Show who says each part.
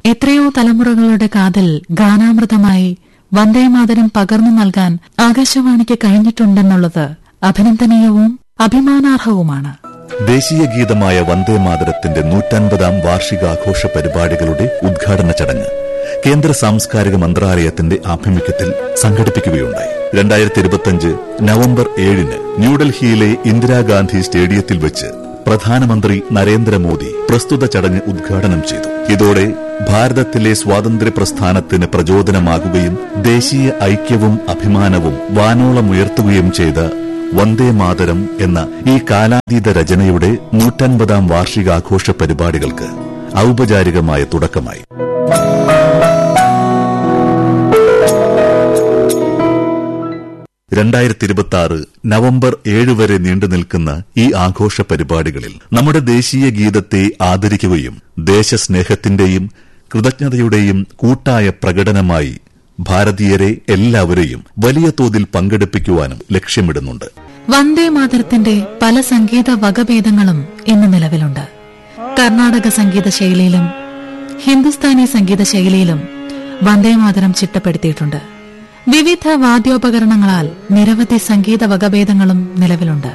Speaker 1: എത്രയോ തലമുറകളുടെ കാതിൽ ഗാനാമൃതമായി വന്ദേമാതരം പകർന്നു നൽകാൻ ആകാശവാണിക്ക് കഴിഞ്ഞിട്ടുണ്ടെന്നുള്ളത് അഭിനന്ദനീയവും അഭിമാനാർഹവുമാണ്
Speaker 2: ദേശീയ ഗീതമായ വന്ദേമാതരത്തിന്റെ നൂറ്റൻപതാം വാർഷികാഘോഷ പരിപാടികളുടെ ഉദ്ഘാടന ചടങ്ങ് കേന്ദ്ര സാംസ്കാരിക മന്ത്രാലയത്തിന്റെ ആഭിമുഖ്യത്തിൽ സംഘടിപ്പിക്കുകയുണ്ടായി രണ്ടായിരത്തി ഇരുപത്തിയഞ്ച് നവംബർ ഏഴിന് ന്യൂഡൽഹിയിലെ ഇന്ദിരാഗാന്ധി സ്റ്റേഡിയത്തിൽ വെച്ച് പ്രധാനമന്ത്രി നരേന്ദ്രമോദി പ്രസ്തുത ചടങ്ങ് ഉദ്ഘാടനം ചെയ്തു ഇതോടെ ഭാരതത്തിലെ സ്വാതന്ത്ര്യ പ്രസ്ഥാനത്തിന് പ്രചോദനമാകുകയും ദേശീയ ഐക്യവും അഭിമാനവും വാനോളമുയർത്തുകയും ചെയ്ത വന്ദേമാതരം എന്ന ഈ കാലാതീത രചനയുടെ നൂറ്റൻപതാം വാർഷികാഘോഷ പരിപാടികൾക്ക് ഔപചാരികമായ തുടക്കമായി രണ്ടായിരത്തി ഇരുപത്തി ആറ് നവംബർ ഏഴ് വരെ നീണ്ടു നിൽക്കുന്ന ഈ ആഘോഷ പരിപാടികളിൽ നമ്മുടെ ദേശീയ ഗീതത്തെ ആദരിക്കുകയും ദേശസ്നേഹത്തിന്റെയും കൃതജ്ഞതയുടെയും കൂട്ടായ പ്രകടനമായി ഭാരതീയരെ എല്ലാവരെയും വലിയ തോതിൽ പങ്കെടുപ്പിക്കുവാനും ലക്ഷ്യമിടുന്നുണ്ട്
Speaker 1: വന്ദേമാതരത്തിന്റെ പല സംഗീത വകഭേദങ്ങളും ഇന്ന് നിലവിലുണ്ട് കർണാടക സംഗീത ശൈലിയിലും ഹിന്ദുസ്ഥാനി സംഗീത ശൈലിയിലും വന്ദേമാതരം ചിട്ടപ്പെടുത്തിയിട്ടുണ്ട് വിവിധ വാദ്യോപകരണങ്ങളാൽ നിരവധി സംഗീത വകഭേദങ്ങളും നിലവിലുണ്ട്